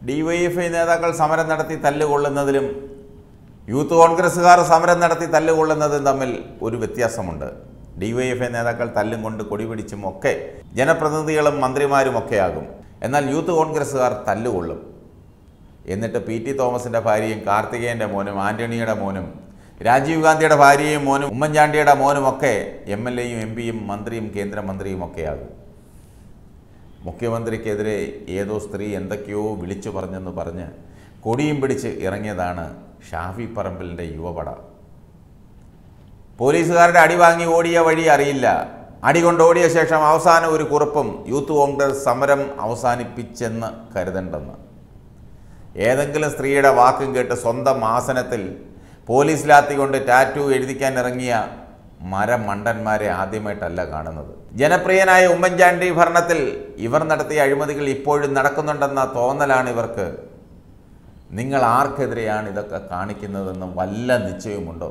DYFI നേതാക്കൾ സമരം നടത്തി തല്ലുകൊള്ളുന്നതിലും യൂത്ത് കോൺഗ്രസ്സുകാർ സമരം നടത്തി തല്ലുകൊള്ളുന്നതും തമ്മിൽ ഒരു വ്യത്യാസമുണ്ട് ഡിവൈഎഫ്ഐ നേതാക്കൾ തല്ലും കൊണ്ട് കൊടിപിടിച്ചും ഒക്കെ ജനപ്രതിനിധികളും മന്ത്രിമാരും ഒക്കെ ആകും എന്നാൽ യൂത്ത് കോൺഗ്രസ്സുകാർ തല്ലുകൊള്ളും എന്നിട്ട് പി ടി തോമസിൻ്റെ ഭാര്യയും കാർത്തികേയൻ്റെ മോനും ആൻ്റണിയുടെ മോനും രാജീവ് ഗാന്ധിയുടെ ഭാര്യയും മോനും ഉമ്മൻചാണ്ടിയുടെ മോനും ഒക്കെ എം എൽ എയും എം പിയും മന്ത്രിയും കേന്ദ്രമന്ത്രിയും ഒക്കെയാകും മുഖ്യമന്ത്രിക്കെതിരെ ഏതോ സ്ത്രീ എന്തൊക്കെയോ വിളിച്ചു പറഞ്ഞെന്ന് പറഞ്ഞ് കൊടിയും പിടിച്ച് ഇറങ്ങിയതാണ് ഷാഫി പറമ്പിലിൻ്റെ യുവപട പോലീസുകാരുടെ അടി വാങ്ങി ഓടിയ വഴി അറിയില്ല അടി കൊണ്ട് ഓടിയ ശേഷം അവസാനം ഒരു കുറിപ്പും യൂത്ത് കോൺഗ്രസ് സമരം അവസാനിപ്പിച്ചെന്ന് കരുതണ്ടെന്ന് ഏതെങ്കിലും സ്ത്രീയുടെ വാക്കും കേട്ട് സ്വന്തം ആസനത്തിൽ പോലീസ് ലാത്തി കൊണ്ട് ടാറ്റു എഴുതിക്കാൻ ഇറങ്ങിയ മരമണ്ടന്മാരെ ആദ്യമായിട്ടല്ല കാണുന്നത് ജനപ്രിയനായ ഉമ്മൻചാണ്ടി ഭരണത്തിൽ ഇവർ നടത്തിയ അഴിമതികൾ ഇപ്പോഴും നടക്കുന്നുണ്ടെന്ന തോന്നലാണ് ഇവർക്ക് നിങ്ങൾ ആർക്കെതിരെയാണ് ഇതൊക്കെ കാണിക്കുന്നതെന്ന് വല്ല നിശ്ചയമുണ്ടോ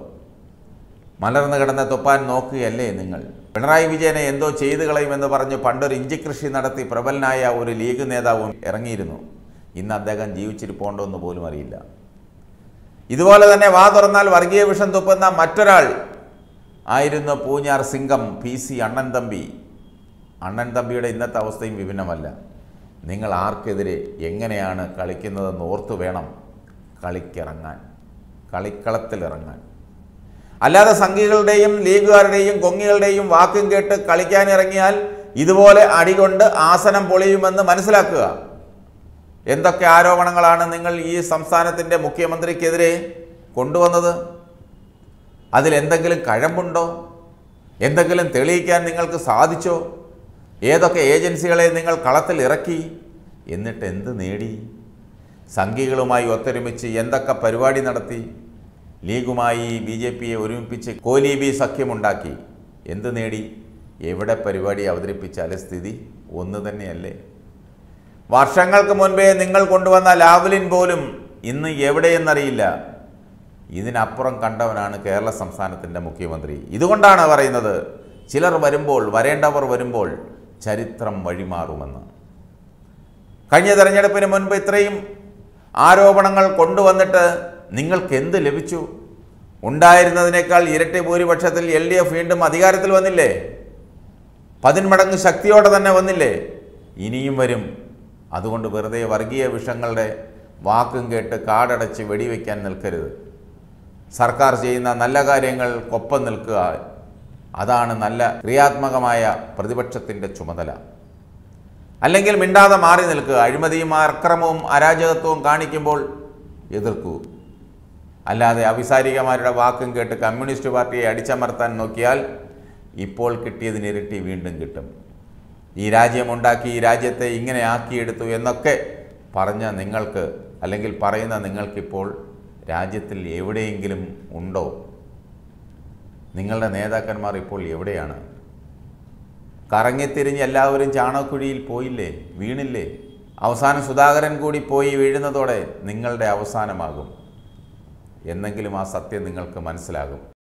മലർന്നു കിടന്ന തൊപ്പാൻ നോക്കുകയല്ലേ നിങ്ങൾ പിണറായി വിജയനെ എന്തോ ചെയ്തു കളയുമെന്ന് പറഞ്ഞ് പണ്ടൊരു ഇഞ്ചി കൃഷി നടത്തി പ്രബലനായ ഒരു ലീഗ് നേതാവും ഇറങ്ങിയിരുന്നു ഇന്ന് അദ്ദേഹം ജീവിച്ചിരിപ്പോണ്ടോ എന്ന് പോലും അറിയില്ല ഇതുപോലെ തന്നെ വാ തുറന്നാൽ വർഗീയ വിഷം തുപ്പുന്ന മറ്റൊരാൾ ആയിരുന്നു പൂഞ്ഞാർ സിംഗം പി സി അണ്ണൻ തമ്പി അണ്ണൻ തമ്പിയുടെ ഇന്നത്തെ അവസ്ഥയും വിഭിന്നമല്ല നിങ്ങൾ ആർക്കെതിരെ എങ്ങനെയാണ് കളിക്കുന്നതെന്ന് ഓർത്തു വേണം കളിക്കിറങ്ങാൻ കളിക്കളത്തിലിറങ്ങാൻ അല്ലാതെ സംഘികളുടെയും ലീഗുകാരുടെയും കൊങ്ങികളുടെയും വാക്കും കേട്ട് കളിക്കാനിറങ്ങിയാൽ ഇതുപോലെ അടികൊണ്ട് ആസനം പൊളിയുമെന്ന് മനസ്സിലാക്കുക എന്തൊക്കെ ആരോപണങ്ങളാണ് നിങ്ങൾ ഈ സംസ്ഥാനത്തിൻ്റെ മുഖ്യമന്ത്രിക്കെതിരെ കൊണ്ടുവന്നത് അതിലെന്തെങ്കിലും കഴമ്പുണ്ടോ എന്തെങ്കിലും തെളിയിക്കാൻ നിങ്ങൾക്ക് സാധിച്ചോ ഏതൊക്കെ ഏജൻസികളെ നിങ്ങൾ കളത്തിൽ ഇറക്കി എന്നിട്ട് എന്ത് നേടി സംഘികളുമായി ഒത്തൊരുമിച്ച് എന്തൊക്കെ പരിപാടി നടത്തി ലീഗുമായി ബി ജെ പിയെ ഒരുമിപ്പിച്ച് കോലീബി സഖ്യമുണ്ടാക്കി എന്ത് നേടി എവിടെ പരിപാടി അവതരിപ്പിച്ചാലും സ്ഥിതി ഒന്ന് തന്നെയല്ലേ വർഷങ്ങൾക്ക് മുൻപേ നിങ്ങൾ കൊണ്ടുവന്ന ലാവലിൻ പോലും ഇന്ന് എവിടെയെന്നറിയില്ല ഇതിനപ്പുറം കണ്ടവനാണ് കേരള സംസ്ഥാനത്തിൻ്റെ മുഖ്യമന്ത്രി ഇതുകൊണ്ടാണ് പറയുന്നത് ചിലർ വരുമ്പോൾ വരേണ്ടവർ വരുമ്പോൾ ചരിത്രം വഴിമാറുമെന്ന് കഴിഞ്ഞ തെരഞ്ഞെടുപ്പിന് മുൻപ് ഇത്രയും ആരോപണങ്ങൾ കൊണ്ടുവന്നിട്ട് നിങ്ങൾക്ക് എന്ത് ലഭിച്ചു ഉണ്ടായിരുന്നതിനേക്കാൾ ഇരട്ടി ഭൂരിപക്ഷത്തിൽ എൽ ഡി എഫ് വീണ്ടും അധികാരത്തിൽ വന്നില്ലേ പതിന്മടങ്ങ് ശക്തിയോടെ തന്നെ വന്നില്ലേ ഇനിയും വരും അതുകൊണ്ട് വെറുതെ വർഗീയ വിഷങ്ങളുടെ വാക്കും കേട്ട് കാടടച്ച് വെടിവെക്കാൻ നിൽക്കരുത് സർക്കാർ ചെയ്യുന്ന നല്ല കാര്യങ്ങൾക്കൊപ്പം നിൽക്കുക അതാണ് നല്ല ക്രിയാത്മകമായ പ്രതിപക്ഷത്തിൻ്റെ ചുമതല അല്ലെങ്കിൽ മിണ്ടാതെ മാറി നിൽക്കുക അഴിമതിയും അക്രമവും അരാജകത്വവും കാണിക്കുമ്പോൾ എതിർക്കൂ അല്ലാതെ അവിസാരികമാരുടെ വാക്കും കേട്ട് കമ്മ്യൂണിസ്റ്റ് പാർട്ടിയെ അടിച്ചമർത്താൻ നോക്കിയാൽ ഇപ്പോൾ കിട്ടിയതിനിരട്ടി വീണ്ടും കിട്ടും ഈ രാജ്യമുണ്ടാക്കി ഈ രാജ്യത്തെ ഇങ്ങനെ ആക്കിയെടുത്തു എന്നൊക്കെ പറഞ്ഞ നിങ്ങൾക്ക് അല്ലെങ്കിൽ പറയുന്ന നിങ്ങൾക്കിപ്പോൾ രാജ്യത്തിൽ എവിടെയെങ്കിലും ഉണ്ടോ നിങ്ങളുടെ നേതാക്കന്മാർ ഇപ്പോൾ എവിടെയാണ് കറങ്ങിത്തിരിഞ്ഞ് എല്ലാവരും ചാണകക്കുഴിയിൽ പോയില്ലേ വീണില്ലേ അവസാനം സുധാകരൻ കൂടി പോയി വീഴുന്നതോടെ നിങ്ങളുടെ അവസാനമാകും എന്നെങ്കിലും ആ സത്യം നിങ്ങൾക്ക് മനസ്സിലാകും